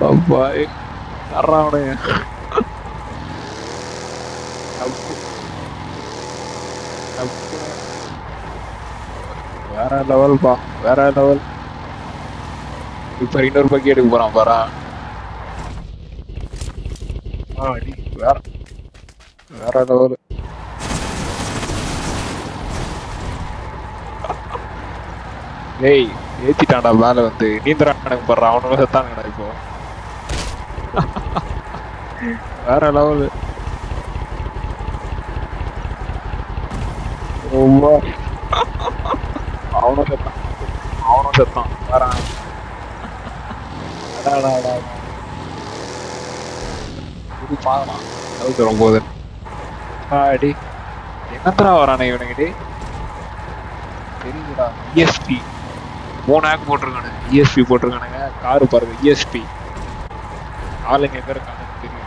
அப்பாய் தர்றானுங்க தப்பு. தப்பு. வேற லெவல்ப்பா வேற லெவல் இப்ப இன்னொரு பக்கி எடுக்க போறான் பாரா ஆ நீ வேற வேற லெவல் டேய் ஏத்திட்டான்டா மேல வந்து நீந்திரான் எனக்கு போடுறான் அவனுக்கு செத்தானுங்கடா இப்போ வேற லெவல் ரொம்ப அவனும் செத்தான் அவனும் செத்தான் வரான் அடாடாடா இது பார்க்கலாம் அது ரொம்ப போகுது அடி என்னத்தரா வரானே இவனுக்கு டேய் தெரியுதுடா இஎஸ்பி மூணு ஆக் போட்டிருக்கானுங்க இஎஸ்பி போட்டிருக்கானுங்க காரு பாருங்க இஎஸ்பி ஆளுங்க எங்க இருக்காங்க தெரியும்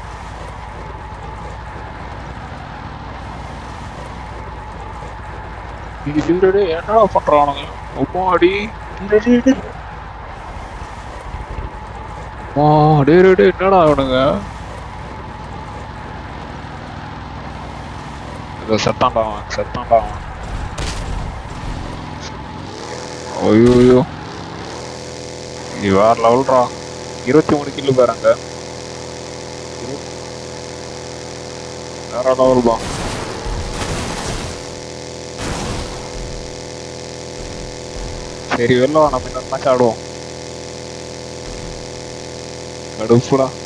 இது டீடே என்னடா பண்றானுங்க அப்பாடி டீடே ஆ டே டே டே என்னடா அவனுங்க இதோ செத்தான்டா அவன் செத்தான்டா அவன் ஐயோ ஐயோ இது வேற லெவல்ரா இருபத்தி மூணு கிலோ பேராங்க வேற லெவல் பா சரி வெளில வா, நம்ம இன்னொரு மேட்ச் ஆடுவோம் கடுப்புடா